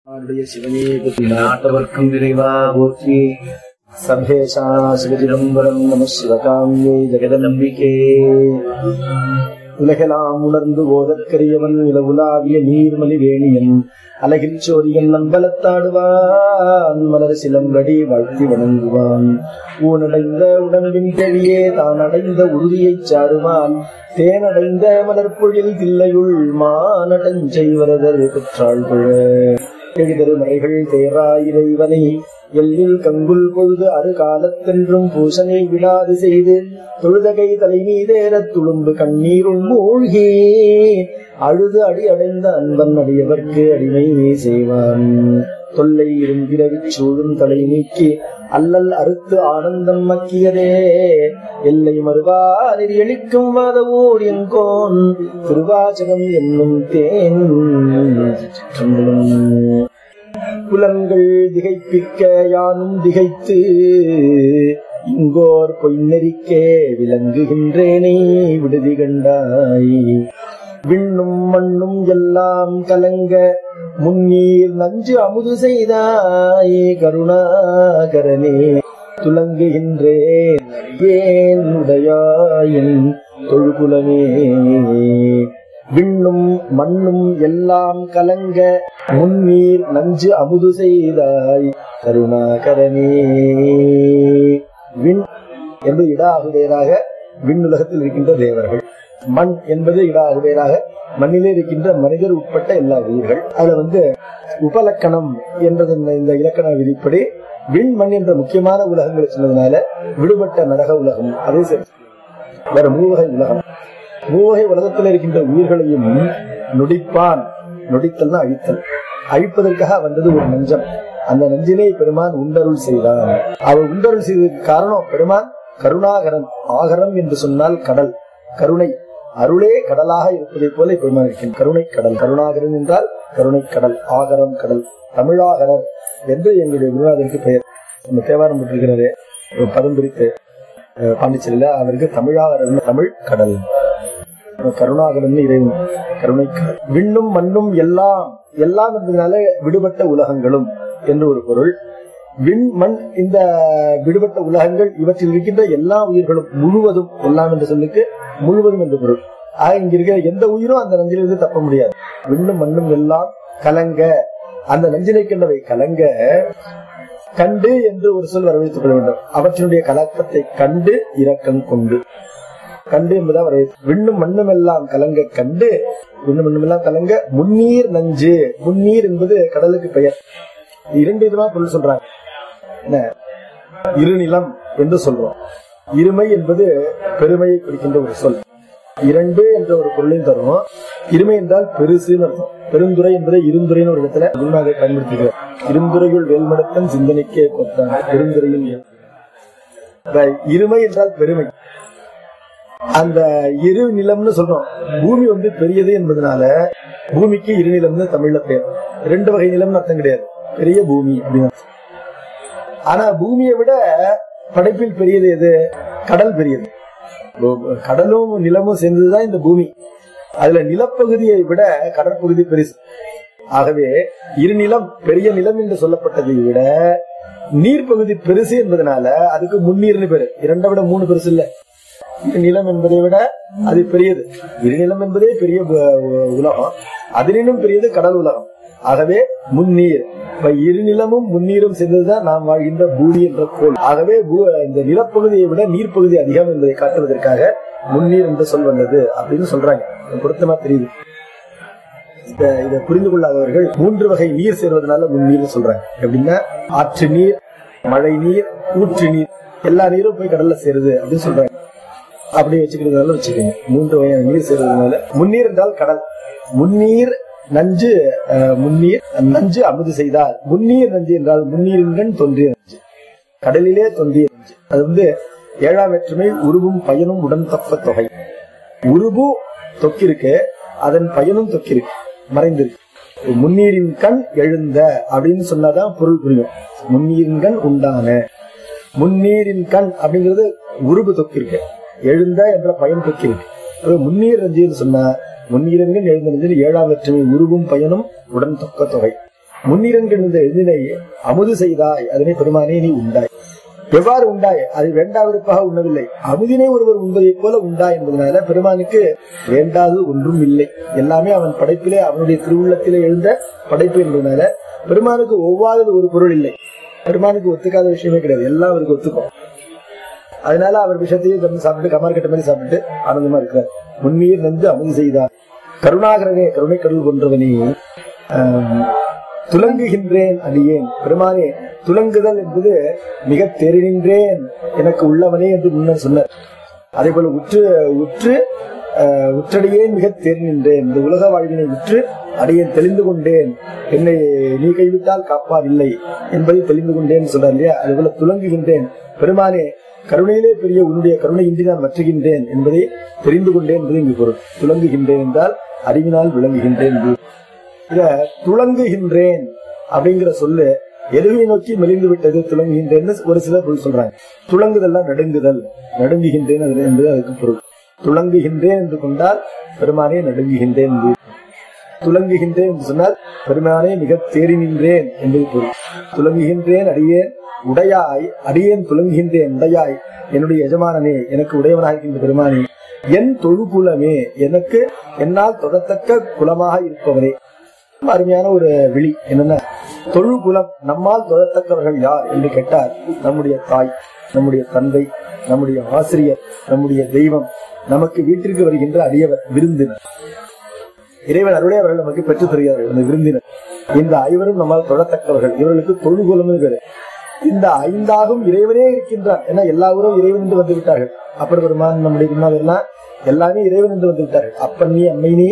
ஆருடைய சிவனே போற்றி நாட்டவர்க்கும் விரைவா போற்றி சர்வேஷா சிவஜிதம்பரம் நம சிவகாமியே ஜெகதம்பிகே உலகெல்லாம் உணர்ந்து ஓதற்கரியவன் இளவுலாவிய நீர்மலி வேணியன் அலகில் சோரியன் நம்பலத்தாடுவான் மலர் சிலம்படி வாழ்த்தி வணங்குவான் ஊனடைந்த உடம்பின் கழியே தான் அடைந்த உறுதியைச் சாருவான் தேனடைந்த மலர்பொழில் தில்லையுள் மானடஞ்செய்வரதர் பெற்றாள் புழ எழுதரு மறைகள் தேரா இறைவனை எல்லில் கங்குல் பொழுது அரு காலத்தென்றும் பூசனை விடாது செய்து தொழுதகை தலை மீதேறத் துளும்பு கண்ணீருள் மூழ்கி அழுது அடி அடைந்த அன்பன் அடியவர்க்கு அடிமை நீ செய்வான் தொல்லை இரும்பிரவிச் சூழும் தலை நீக்கி அல்லல் அறுத்து ஆனந்தம் மக்கியதே எல்லை மறுவா நெறியளிக்கும் வாதவூர் எங்கோன் திருவாச்சகம் என்னும் தேன் சிற்றம்பலம். புலன்கள் திகைப்பிக்க யானும் திகைத்து இங்கோர் பொய்நெறிக்கே விளங்குகின்றேனே விடுதி கண்டாய் விண்ணும் மண்ணும் எல்லாம் கலங்க முன்னீர் நஞ்சு அமுது செய்தாய் கருணாகரனே துலங்குகின்றேன் ஏன் உடையாயின் தொழுகுலமே விண்ணும் மண்ணும் எல்லாம் கலங்க முன்னீர் நஞ்சு அமுது செய்தாய் கருணாகரனே விண் என்பது இடாகுவேராக விண்ணுலகத்தில் இருக்கின்ற தேவர்கள் மண் என்பது இடாகுவேராக மண்ணிலே இருக்கின்ற மனிதர் உட்பட்ட எல்லா உயிர்கள் அதுல வந்து உபலக்கணம் என்றது இந்த- இந்த இலக்கண விதிப்படி விண் மண் என்ற முக்கியமான உலகங்களை சொன்னதுனால விடுபட்ட நரக உலகம் அதே சரி வேற மூவகை உலகம் மூவகை உலகத்தில் இருக்கின்ற உயிர்களையும் நொடிப்பான் நொடித்தல்னா அழித்தல் அழிப்பதற்காக வந்தது ஒரு நஞ்சம் அந்த நஞ்சினை பெருமான் உண்டருள் செய்தான் அவர் உண்டருள் செய்ததற்கு காரணம் பெருமான் கருணாகரன் ஆகரம் என்று சொன்னால் கடல் கருணை அருளே கடலாக இருப்பதைப் போல பெருமான் இருக்கின்ற கருணை கடல் கருணாகரன் என்றால் கருணை கடல் ஆகரம் கடல் தமிழாகரர் என்று எங்களுடைய குருநாதருக்கு பெயர் நம்ம தேவாரம் பெற்றிருக்கிறாரே ஒரு பதம் பிரித்து அஹ், பாண்டிச்சேரியில அவருக்கு தமிழாகரன் தமிழ் கடல் கருணாகரன் இறைவன் கருணை கடல் விண்ணும் மண்ணும் எல்லாம் எல்லாம் என்பதனால விடுபட்ட உலகங்களும் என்று ஒரு பொருள் விண் மண் இந்த விடுபட்ட உலகங்கள் இவற்றில் இருக்கின்ற எல்லா உயிர்களும் முழுவதும் எல்லாம் என்ற சொல்லுக்கு முழுவதும் என்று பொருள் ஆக இங்க இருக்கிற எந்த உயிரும் அந்த நஞ்சிலிருந்து தப்ப முடியாது விண்ணும் மண்ணும் எல்லாம் கலங்க அந்த நஞ்சினை கண்டவை கலங்க கண்டு என்று ஒரு சொல் வரவழைத்துக் கொள்ள வேண்டும் அவற்றினுடைய கலக்கத்தை கண்டு இரக்கம் கொண்டு கண்டு என்பதா வரவேற்று விண்ணும் மண்ணும் எல்லாம் கலங்க கண்டு விண்ணும் மண்ணும் எல்லாம் கலங்க முன்னீர் நஞ்சு முன்னீர் என்பது கடலுக்கு பெயர் இரண்டு விதமா பொருள் சொல்றாங்க என்ன இருநிலம் என்று சொல்றோம் இருமை என்பது பெருமையை குறிக்கின்ற ஒரு சொல் இரண்டு என்ற ஒரு பொருளையும் தரும் இருமை என்றால் பெருசுன்னு அர்த்தம் பெருந்துறை என்பதை இருந்துரைன்னு ஒரு இடத்துல குருநாதர் பயன்படுத்துகிறார் இருந்துரையுள் வேல்மடத்தன் சிந்தனைக்கே கொத்தான் பெருந்துறையில் இந்த இருமை என்றால் பெருமை அந்த இரு நிலம்னு சொல்றோம் பூமி வந்து பெரியது என்பதனால பூமிக்கு இரு நிலம்னு தமிழ்ல பேர் ரெண்டு வகை நிலம்னு அர்த்தம் கிடையாது பெரிய பூமி அப்படின்னு அர்த்தம். ஆனா பூமியை விட படைப்பில் பெரியது எது கடல் பெரியது பூ- கடலும் நிலமும் சேர்ந்ததுதான் இந்த பூமி அதுல நிலப்பகுதியை விட கடற்பகுதி பெருசு ஆகவே இரு நிலம் பெரிய நிலம் என்று சொல்லப்பட்டதை விட நீர்ப்பகுதி பெருசு என்பதனால அதுக்கு முன்னீர்னு பேரு இரண்டை விட மூணு பெருசு இல்ல இரு நிலம் என்பதை விட அது பெரியது இரு நிலம் என்பதே பெரிய உ- உ- உலகம் அதனினும் பெரியது கடல் உலகம் ஆகவே முன்னீர் இப்ப இரு நிலமும் முன்னீரும் சேர்ந்ததுதான் நாம் வாழ்கின்ற பூமி என்ற கோள் ஆகவே பூ- இந்த நிலப்பகுதியை விட நீர்ப்பகுதி அதிகம் என்பதை காட்டுவதற்காக முன்னீர் என்று சொல் வந்தது அப்படின்னு சொல்றாங்க இது பொருத்தமா தெரியுது இத இதை புரிந்து கொள்ளாதவர்கள் மூன்று வகை நீர் சேர்வதனால முன்னீர்னு சொல்றாங்க எப்படின்னா ஆற்று நீர் மழை நீர் ஊற்று நீர் எல்லா நீரும் போய் கடல்ல சேருது அப்படின்னு சொல்றாங்க அப்படி வச்சுக்கிறதுனால வச்சுக்கோங்க மூன்று வகையான நீர் சேர்வதனால முன்னீர் என்றால் கடல் முன்னீர் நஞ்சு அஹ், முன்னீர் நஞ்சு அமுது செய்தால் முன்னீர் நஞ்சு என்றால் முன்னீரின்கண் தோன்றிய நஞ்சு கடலிலே தோன்றிய நஞ்சு அது வந்து ஏழாம் வேற்றுமை உருவும் பயனும் உடன் தப்ப தொகை உருவு தொக்கிருக்கு அதன் பயனும் தொக்கிருக்கு மறைந்திருக்கு முன்னீரின் கண் எழுந்த அப்படின்னு சொன்னாதான் பொருள் புரியும் முன்னீரின் கண் உண்டான முன்னீரின் கண் அப்படிங்கிறது உருவு தொக்கிருக்கு எழுந்த என்ற பயன் தொக்கிருக்கு அது முன்னீர் ரஞ்சின்னு சொன்னா முன்னீரன்கள் எழுந்த நெஞ்சில் ஏழாம் வெற்றுமை உருவும் பயனும் உடன் தொக்க தொகை முன்னிரன்கள் இந்த எதினை அமுது செய்தாய் அதனை பெருமானே நீ உண்டாய் எவ்வாறு உண்டாய் அது வேண்டாவிருப்பாக உண்ணவில்லை அமுதினை ஒருவர் உண்பதைப் போல உண்டாய் என்பதனால பெருமானுக்கு வேண்டாதது ஒன்றும் இல்லை எல்லாமே அவன் படைப்பிலே அவனுடைய திருவுள்ளத்திலே எழுந்த படைப்பு என்பதனால பெருமானுக்கு ஒவ்வாதது ஒரு பொருள் இல்லை பெருமானுக்கு ஒத்துக்காத விஷயமே கிடையாது எல்லாம் அவருக்கு ஒத்துக்கும் அதனால அவர் விஷத்தையும் திறந்து சாப்பிட்டு கமார் கட்ட மாதிரி சாப்பிட்டு ஆனந்தமா இருக்கிறார் முன்னீர் நந்து அமுது செய்தார் கருணாகரனே கருணை கடல் போன்றவனே ஆம், துலங்குகின்றேன் அடியேன் பெருமானே துலங்குதல் என்பது மிக தெரிகின்றேன் எனக்கு உள்ளவனே என்று முன்னர் சொன்னார் அதே போல உற்று உற்று ஆஹ், உற்றடியேன் மிக தெரிகின்றேன் இந்த உலக வாழ்வினை உற்று அடியேன் தெளிந்து கொண்டேன் என்னை நீ கைவிட்டால் காப்பாதில்லை என்பதை தெளிந்து கொண்டேன் சொல்றார் இல்லையா அதுபோல துலங்குகின்றேன் பெருமானே கருணையிலே பெரிய உன்னுடைய கருணையின்றி நான் வற்றுகின்றேன் என்பதை தெரிந்து கொண்டேன் என்பது இங்கு பொருள் துலங்குகின்றேன் என்றால் அறிவினால் விளங்குகின்றேன் என்று இத துளங்குகின்றேன் அப்படிங்கிற சொல்லு எதுவை நோக்கி மெலிந்து விட்டது துளங்குகின்றேன்னு ஒரு சிலர் பொருள் சொல்றாங்க துளங்குதல்லாம் நடுங்குதல் நடுங்குகின்றேன் அது என்பது அதுக்கு பொருள் துளங்குகின்றேன் என்று கொண்டால் பெருமானே நடுங்குகின்றேன் என்று துலங்குகின்றேன் என்று சொன்னால் பெருமானே மிக தேறி நின்றேன் என்பது பொருள் துலங்குகின்றேன் அடியேன் உடையாய் அடியேன் துலங்குகின்றேன் உடையாய் என்னுடைய எஜமானனே எனக்கு உடையவனாகின்ற பெருமானே என் தொழுகுலமே எனக்கு என்னால் தொடத்தக்க குலமாக இருப்பவரே ரொம்ப அருமையான ஒரு விழி என்னன்னா தொழுகுலம் நம்மால் தொழத்தக்கவர்கள் யார் என்று கேட்டால் நம்முடைய தாய் நம்முடைய தந்தை நம்முடைய ஆசிரியர் நம்முடைய தெய்வம் நமக்கு வீட்டிற்கு வருகின்ற அடியவர் விருந்தினர் இறைவன் அருளே அவர்கள் நமக்கு பெற்றுத் தருகிறார்கள் அந்த விருந்தினர் இந்த ஐவரும் நம்மால் தொடத்தக்கவர்கள் இவர்களுக்கு தொழுகுலம் பேரு இந்த ஐந்தாகும் இறைவனே இருக்கின்றான் ஏன்னா எல்லா ஊரும் இறைவன் என்று வந்து விட்டார்கள் அப்பர் பெருமான் நம்முடைய குருநாதர் எல்லாம் எல்லாமே இறைவன் என்று வந்து விட்டார்கள் அப்பன் நீ அம்மை நீ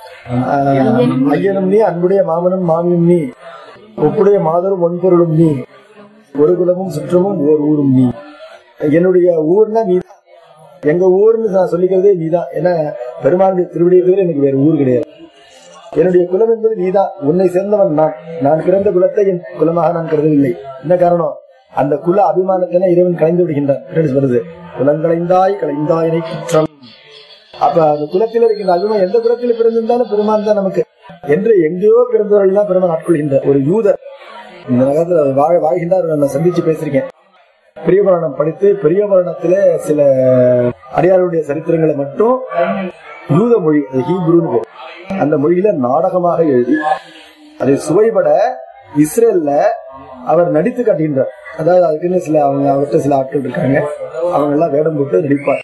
ஆஹ், ஐயனும் நீ அன்புடைய மாமனும் மாமியும் நீ ஒப்புடைய மாதரும் ஒன்பொருளும் நீ ஒரு குலமும் சுற்றமும் ஓர் ஊரும் நீ என்னுடைய ஊர்னா நீ எங்க ஊர்னு நான் சொல்லிக்கிறதே நீதான் ஏன்னா பெருமானுடைய திருவிடியை தவிர எனக்கு வேற ஊர் கிடையாது என்னுடைய குலம் என்பது நீதான் உன்னை சேர்ந்தவன் நான் நான் பிறந்த குலத்தை என் குலமாக நான் கருதவில்லை என்ன காரணம் அந்த குல அபிமானத்தின இறைவன் கலைந்து விடுகின்றான் என்று வருது குலங்களைந்தாய் கலைந்தாயினை குற்றம் அப்ப அந்த குலத்தில் இருக்கின்ற அபிமானம் எந்த குலத்தில் பிறந்திருந்தாலும் பெருமான் தான் நமக்கு என்று எங்கேயோ பிறந்தவர்கள் தான் பெருமான் ஆட்கொள்கின்ற ஒரு யூதர் இந்த நகரத்துல வாழ வாழ்கின்றார் நான் சந்திச்சு பேசியிருக்கேன் பெரிய புராணம் படித்து பெரிய புராணத்திலே சில அடியாருடைய சரித்திரங்களை மட்டும் யூத மொழி அது ஹீப்ரூன்னு பேரு. அந்த மொழியில நாடகமாக எழுதி அதை சுவைபட இஸ்ரேல்ல அவர் நடித்து காட்டுகின்றார் அதாவது அதுக்குன்னு சில அவங்க அவர்கிட்ட சில ஆட்கள் இருக்காங்க அவங்க எல்லாம் வேடம் போட்டு நடிப்பார்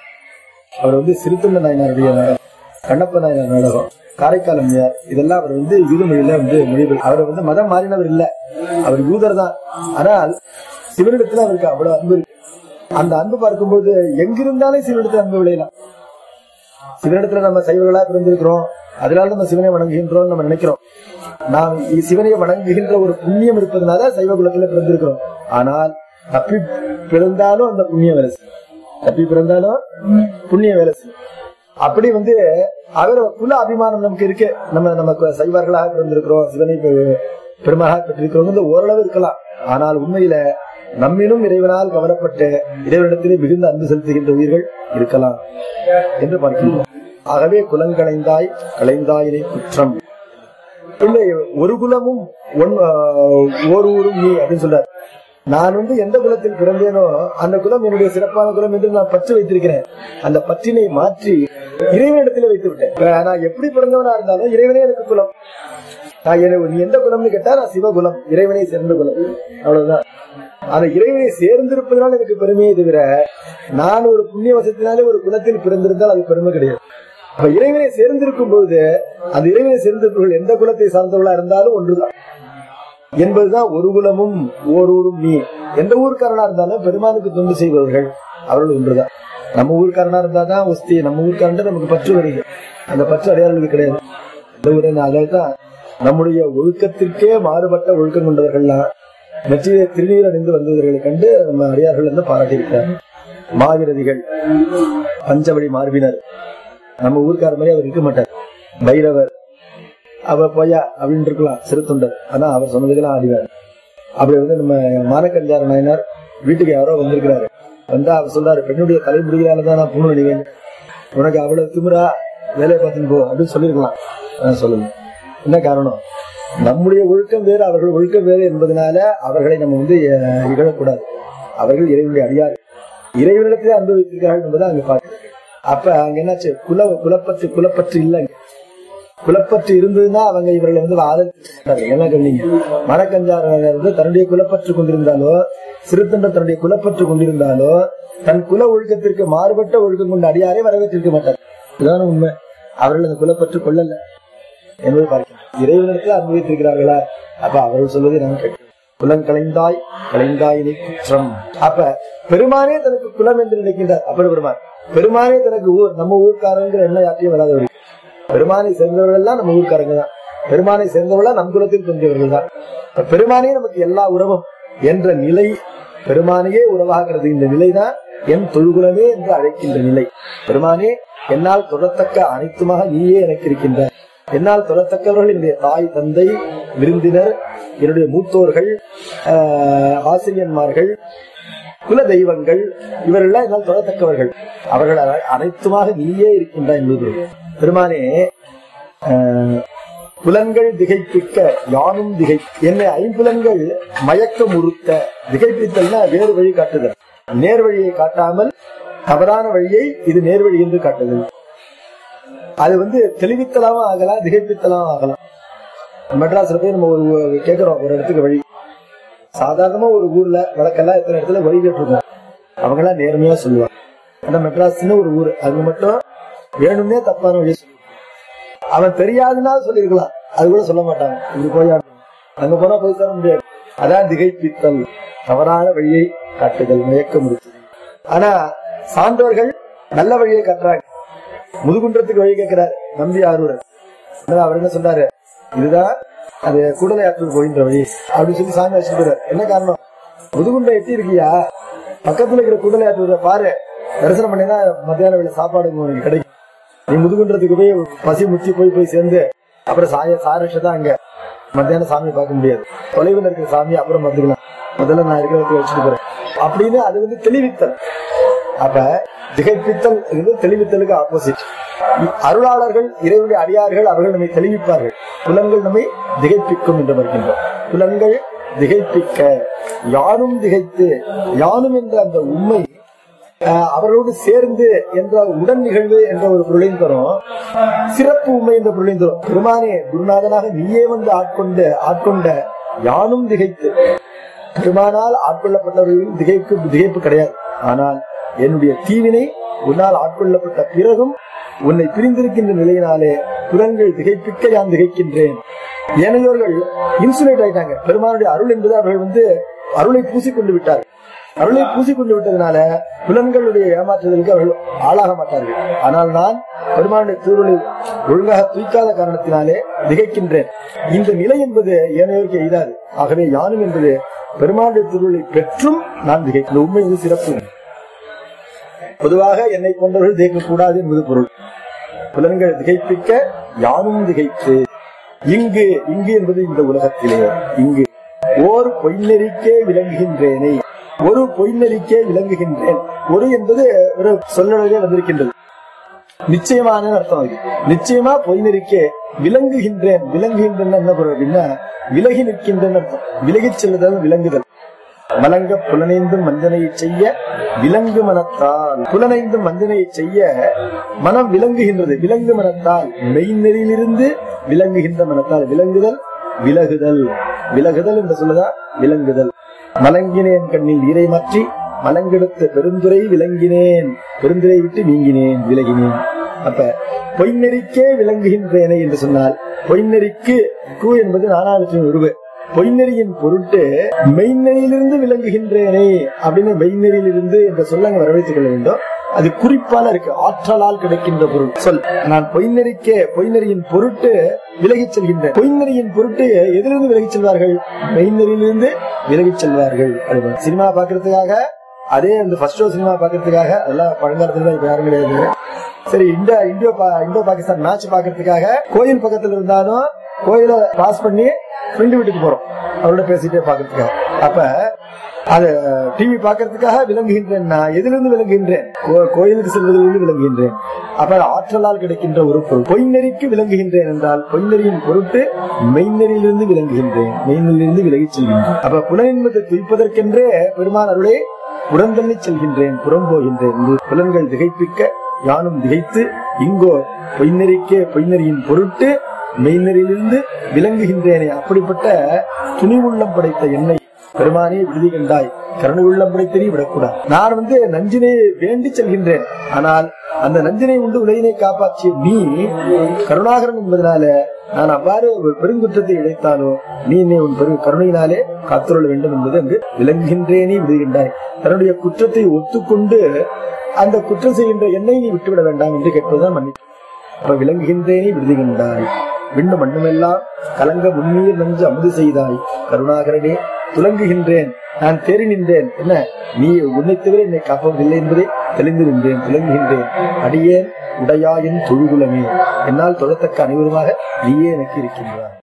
அவர் வந்து சிறுத்தொண்ட நாயனாருடைய நாடகம் கண்ணப்ப நாயனார் நாடகம் காரைக்கால் அம்மையார் இதெல்லாம் அவர் வந்து யூத மொழியில வந்து மொழிபெயர் அவர் வந்து மதம் மாறினவர் இல்ல அவர் யூதர் தான் ஆனால் சிவனிடத்துல அவருக்கு அவ்வளவு அன்பு இருக்கு அந்த அன்பு பார்க்கும்போது எங்கிருந்தாலும் சிவனிடத்துல அன்பு விளையலாம் சிவனிடத்துல நம்ம சைவர்களா பிறந்திருக்கிறோம் அதனால நம்ம சிவனை வணங்குகின்றோம் நம்ம நினைக்கிறோம் நாம் இ- சிவனை வணங்குகின்ற ஒரு புண்ணியம் இருப்பதனால சைவ குலத்துல பிறந்திருக்கிறோம் ஆனால் தப்பி பிறந்தாலும் அந்த புண்ணியம் வேலை செய்யும். தப்பி பிறந்தாலும் புண்ணியம் வேலை செய்யும். அப்படி வந்து அவர் குல அபிமானம் நமக்கு இருக்கு நம்ம நமக்கு சைவர்களாக பிறந்திருக்கிறோம் சிவனை பெ- பெருமளாக பெற்றிருக்கிறோம் ஓரளவு இருக்கலாம் ஆனால் உண்மையில நம்மிலும் இறைவனால் கவரப்பட்டு இறைவனிடத்திலே மிகுந்த அன்பு செலுத்துகின்ற உயிர்கள் இருக்கலாம் என்று பார்க்கின்றோம் ஆகவே குலங்களைந்தாய் களைந்தாயினை குற்றம் இல்லை ஒரு குலமும் ஒன் ஆஹ், ஓர் ஊரும் நீ அப்படின்னு சொல்றார் நான் வந்து எந்த குலத்தில் பிறந்தேனோ அந்த குலம் என்னுடைய சிறப்பான குலம் என்று நான் பற்று வைத்திருக்கிறேன் அந்த பற்றினை மாற்றி இறைவனிடத்தில் வைத்து விட்டேன் இப்ப நான் எப்படி பிறந்தவனா இருந்தாலும் இறைவனே எனக்கு குலம் நான் என்ன- நீ எந்த குலம்னு கேட்டா நான் சிவகுலம் இறைவனை சேர்ந்த குலம் அவ்வளவுதான் அந்த இறைவனை சேர்ந்திருப்பதனால் எனக்கு பெருமையை தவிர நான் ஒரு புண்ணிய வசத்தினாலே ஒரு குலத்தில் பிறந்திருந்தால் அது பெருமை கிடையாது அப்ப இறைவனை சேர்ந்திருக்கும் பொழுது அந்த இறைவனை சேர்ந்திருப்பவர்கள் எந்த குலத்தை சார்ந்தவர்களா இருந்தாலும் ஒன்றுதான் என்பதுதான் ஒரு குலமும் ஓர் ஊரும் நீ எந்த ஊர்க்காரனா இருந்தாலும் பெருமானுக்கு தொண்டு செய்பவர்கள் அவர்கள் ஒன்றுதான் நம்ம ஊர்க்காரனா இருந்தாதான் ஒஸ்தி நம்ம ஊர்க்காரன் நமக்கு பற்று வருது அந்த பற்று அடையாளங்களுக்கு கிடையாது இந்த ஊரே அதான் நம்முடைய ஒழுக்கத்திற்கே மாறுபட்ட ஒழுக்கம் கொண்டவர்கள்லாம் நெற்றியை திருநீர் அணிந்து வந்தவர்களை கண்டு நம்ம அடியார்கள் வந்து பாராட்டியிருக்கிறார் மாவிரதிகள் பஞ்சவழி மார்பினர் நம்ம ஊர்க்கார மாதிரி அவர் இருக்க மாட்டார் பைரவர் அவ போயா அப்படின்னு இருக்கலாம் சிறு தொண்டர் ஆனா அவர் சொன்னதுக்கெல்லாம் ஆடிவார் அப்படி வந்து நம்ம மானக்கஞ்சார நாயனார் வீட்டுக்கு யாரோ வந்திருக்கிறாரு வந்தா அவர் சொல்றாரு பெண்ணுடைய தலைமுடிகளால தான் நான் பூணு அணிவேன் உனக்கு அவ்வளவு திமிரா வேலையை பார்த்துன்னு போ அப்படின்னு சொல்லிருக்கலாம் ஆனா சொல்லுங்க என்ன காரணம் நம்முடைய ஒழுக்கம் வேறு அவர்கள் ஒழுக்கம் வேறு என்பதனால அவர்களை நம்ம வந்து அஹ், இகழக்கூடாது அவர்கள் இறைவனுடைய அடியார் இறைவனிடத்திலே அனுபவிக்கிறார்கள் என்பதை அங்க பார்க்கிறோம் அப்ப அங்க என்னாச்சு குல குலப்பற்று குலப்பற்று இல்லைங்க குலப்பற்று இருந்ததுன்னா அவங்க இவர்களை வந்து ஆதரிச்சு என்ன கவனிங்க மரக்கஞ்சாரர் வந்து தன்னுடைய குலப்பற்று கொண்டிருந்தாலோ சிறுத்தண்ட தன்னுடைய குலப்பற்று கொண்டிருந்தாலோ தன் குல ஒழுக்கத்திற்கு மாறுபட்ட ஒழுக்கம் கொண்ட அடியாரே வரவேற்றிருக்க மாட்டார் இதுதான உண்மை அவர்கள் அந்த குலப்பற்று கொள்ளல என்பதை பார்க்கிறோம் இறைவனிடத்தில் அனுபவித்திருக்கிறார்களா அப்ப அவர்கள் சொல்வதை நாம் கேட்கிறோம் குலம் கலைந்தாய் கலைந்தாயினை குற்றம் அப்ப பெருமானே தனக்கு குலம் என்று நினைக்கின்றார் அப்படி பெருமான் பெருமானே தனக்கு ஊர் நம்ம ஊர்க்காரங்கிற எண்ணம் யார்ட்டையும் வராதவர்கள் பெருமானை சேர்ந்தவர்கள் எல்லாம் நம்ம ஊர்க்காரங்க தான் பெருமானை சேர்ந்தவர்கள் நம் குலத்தில் தோன்றியவர்கள் தான் இப்ப பெருமானே நமக்கு எல்லா உறவும் என்ற நிலை பெருமானையே உறவாகிறது இந்த நிலைதான் என் தொழுகுலமே என்று அழைக்கின்ற நிலை பெருமானே என்னால் தொடத்தக்க அனைத்துமாக நீயே எனக்கு இருக்கின்ற என்னால் தொடத்தக்கவர்கள் என்னுடைய தாய் தந்தை விருந்தினர் என்னுடைய மூத்தோர்கள் ஆஹ், ஆசிரியன்மார்கள் குல தெய்வங்கள் இவர்கள்லாம் என்னால் தொடத்தக்கவர்கள் அவர்கள் அனை- அனைத்துமாக நீயே இருக்கின்றாய் என்பது பெருமானே ஆஹ், புலன்கள் திகைப்பிக்க யானும் திகை என்னை ஐம்புலன்கள் மயக்கம் உறுத்த திகைப்பித்தல்னா வேறு வழி காட்டுதல் நேர் வழியை காட்டாமல் தவறான வழியை இது நேர் வழி என்று காட்டுதல் அது வந்து தெளிவித்தலாவும் ஆகலாம் திகைப்பித்தலாவும் ஆகலாம் மெட்ராஸ்ல போய் நம்ம ஒரு ஒரு கேக்குறோம் ஒரு இடத்துக்கு வழி சாதாரணமா ஒரு ஊர்ல வழக்கெல்லாம் எத்தனை இடத்துல வழி கேட்டிருக்கோம் அவங்க எல்லாம் நேர்மையா சொல்லுவாங்க ஆனா மெட்ராஸ்னு ஒரு ஊர் அது மட்டும் வேணும்னே தப்பான வழி சொல்லுவாங்க அவன் தெரியாதுன்னா சொல்லிருக்கலாம் அது கூட சொல்ல மாட்டாங்க இது போய் அங்க போனா போய் சொல்ல முடியாது அதான் திகைப்பித்தல் தவறான வழியை காட்டுதல் மயக்கம் இருக்குது ஆனா சான்றோர்கள் நல்ல வழியை காட்டுறாங்க முதுகுன்றத்துக்கு வழி கேட்கிறார் நம்பி ஆரூரர் அதனால அவர் என்ன சொன்னாரு இதுதான் அது கூடலை ஆற்றல் போகின்ற வழி அப்படின்னு சொல்லி சாமி வச்சுட்டு என்ன காரணம் முதுகுன்றம் எட்டி இருக்கியா பக்கத்துல இருக்கிற கூடலை ஆற்றூரை பாரு தரிசனம் பண்ணினா மத்தியான வேலை சாப்பாடு உனக்கு கிடைக்கும் நீ முதுகுன்றத்துக்கு போய் பசி முச்சி போய் போய் சேர்ந்து அப்புறம் சாய சாரட்ச தான் அங்க மத்தியானம் சாமியை பார்க்க முடியாது தொலைவில் இருக்கிற சாமி அப்புறம் பார்த்துக்கலாம் முதல்ல நான் இருக்கிற இடத்துல வச்சுட்டு போறேன் அப்படின்னு அது வந்து தெளிவித்தல் அப்ப திகைப்பித்தல் இது தெளிவித்தலுக்கு ஆப்போசிட் அருளாளர்கள் இறைவனுடைய அடியார்கள் அவர்கள் நம்மை தெளிவிப்பார்கள் புலன்கள் நம்மை திகைப்பிக்கும் என்று வருகின்றோம் புலன்கள் திகைப்பிக்க யானும் திகைத்து யானும் என்ற அந்த உண்மை ஆஹ், அவர்களோடு சேர்ந்து என்ற உடன் நிகழ்வு என்ற ஒரு பொருளையும் தரும் சிறப்பு உண்மை என்ற பொருளையும் தரும் பெருமானே குருநாதனாக நீயே வந்து ஆட்கொண்ட ஆட்கொண்ட யானும் திகைத்து பெருமானால் ஆட்கொள்ளப்பட்டவர்களின் திகைப்பு திகைப்பு கிடையாது ஆனால் என்னுடைய தீவினை உன்னால் ஆட்கொள்ளப்பட்ட பிறகும் உன்னை பிரிந்திருக்கின்ற நிலையினாலே புலன்கள் திகைப்பிக்க யான் திகைக்கின்றேன் ஏனையோர்கள் இன்சுலேட் ஆயிட்டாங்க பெருமானுடைய அருள் என்பது அவர்கள் வந்து அருளை பூசிக்கொண்டு விட்டார்கள் அருளை பூசிக்கொண்டு விட்டதுனால புலன்களுடைய ஏமாற்றுதலுக்கு அவர்கள் ஆளாக மாட்டார்கள் ஆனால் நான் பெருமானுடைய திருவுளை ஒழுங்காக தூக்காத காரணத்தினாலே திகைக்கின்றேன் இந்த நிலை என்பது ஏனையோருக்கு எய்தாது ஆகவே யானும் என்பது பெருமானுடைய திருவுளை பெற்றும் நான் திகை இந்த உண்மை இது சிறப்பு பொதுவாக என்னை போன்றவர்கள் திகைக்கக்கூடாது என்பது பொருள் புலன்கள் திகைப்பிக்க யானும் திகைத்து இங்கு இங்கு என்பது இந்த உலகத்திலே இங்கு ஓர் பொய்நெறிக்கே விளங்குகின்றேனே ஒரு பொய்நெறிக்கே விளங்குகின்றேன் ஒரு என்பது ஒரு சொல்லலே வந்திருக்கின்றது நிச்சயமான அர்த்தம் அது நிச்சயமா பொய்நெறிக்கே விளங்குகின்றேன் விளங்குகின்றேன் என்ன பொருள் அப்படின்னா விலகி நிற்கின்றேன் அர்த்தம் விலகிச் செல்லுதல் விளங்குதல் மலங்க புலனைந்தும் மஞ்சனையை செய்ய விலங்கு மனத்தால் புலனைந்தும் மஞ்சனையை செய்ய மனம் விளங்குகின்றது விலங்கு மனத்தால் மெய்நெறியிலிருந்து விளங்குகின்ற மனத்தால் விளங்குதல் விலகுதல் விலகுதல் என்று சொல்லுதா விளங்குதல் மலங்கினேன் கண்ணில் நீரை மாற்றி மலங்கெடுத்த பெருந்துரை விளங்கினேன் பெருந்துரை விட்டு நீங்கினேன் விலகினேன் அப்ப பொய்நெறிக்கே விளங்குகின்றேனே என்று சொன்னால் பொய்நெறிக்கு கு என்பது நானாவற்றின் உருவு பொய்நெறியின் பொருட்டு மெய்நெறியிலிருந்து விளங்குகின்றேனே அப்படின்னு மெய்நெறியிலிருந்து என்ற சொல்லங்க வரவேற்றுக் கொள்ள வேண்டும் அது குறிப்பால இருக்கு ஆற்றலால் கிடைக்கின்ற பொருள் சொல் நான் பொய்நெறிக்கே பொய்நெறியின் பொருட்டு விலகிச் செல்கின்றேன் பொய்நெறியின் பொருட்டு எதிலிருந்து விலகிச் செல்வார்கள் மெய்நெறியிலிருந்து விலகிச் செல்வார்கள் அது சினிமா பாக்குறதுக்காக அதே அந்த ஃபர்ஸ்ட் ஷோ சினிமா பாக்குறதுக்காக அதெல்லாம் பழங்காலத்துல தான் இப்ப யாரும் கிடையாது சரி இந்த இந்தியோ பா- இந்தோ பாகிஸ்தான் மேட்ச் பாக்குறதுக்காக கோயில் பக்கத்துல இருந்தாலும் கோயில பாஸ் பண்ணி ஃப்ரெண்டு வீட்டுக்கு போறோம் அவரோட பேசிட்டே பாக்குறதுக்காக அப்ப அத டிவி பாக்குறதுக்காக விளங்குகின்றேன் நான் எதிலிருந்து விளங்குகின்றேன் கோ- கோயிலுக்கு செல்வதிலிருந்து விளங்குகின்றேன் அப்ப ஆற்றலால் கிடைக்கின்ற ஒரு பொருள் பொய்நெறிக்கு விளங்குகின்றேன் என்றால் பொய்நெறியின் பொருட்டு மெய்நெறியிலிருந்து விளங்குகின்றேன் மெய்நெறியிலிருந்து விலகிச் செல்கின்றேன் அப்ப புலனின்பத்தை துய்ப்பதற்கென்றே பெருமான் அருளே உடந்தள்ளி செல்கின்றேன் புறம் போகின்றேன் என்று புலன்கள் திகைப்பிக்க யானும் திகைத்து இங்கோ பொய்நெறிக்கே பொய்நெறியின் பொருட்டு மெய்நெறியிலிருந்து விளங்குகின்றேனே அப்படிப்பட்ட துணிவுள்ளம் படைத்த என்னை பெருமானே விடுதி கண்டாய் கருணை உள்ளம் படைத்தனி விடக்கூடாது நான் வந்து நஞ்சினை வேண்டி செல்கின்றேன் ஆனால் அந்த நஞ்சினை உண்டு உலகினை காப்பாற்றிய நீ கருணாகரன் என்பதனால நான் அவ்வாறு ஒரு பெருங்குற்றத்தை இழைத்தாலோ நீ என்னை உன் பெரு கருணையினாலே காத்துள்ள வேண்டும் என்பது அங்கு விளங்குகின்றேனே விடுகின்றாய் தன்னுடைய குற்றத்தை ஒத்துக்கொண்டு அந்த குற்றம் செய்கின்ற என்னை நீ விட்டுவிட வேண்டாம் என்று கேட்பதுதான் மன்னிப்பு அப்ப விளங்குகின்றேனே விடுதிகின்றாய் விண்ணு மண்ணுமெல்லாம் கலங்க முன்னீர் நஞ்சு அமுது செய்தாய் கருணாகரனே துலங்குகின்றேன் நான் தேறி நின்றேன் என்ன நீ உன்னை தவிர என்னை காப்பதில்லை என்பதை தெளிந்து நின்றேன் துலங்குகின்றேன் அடியேன் உடையாயின் தொழுகுலமே என்னால் தொழத்தக்க அனைவருமாக நீயே எனக்கு இருக்கின்றாய்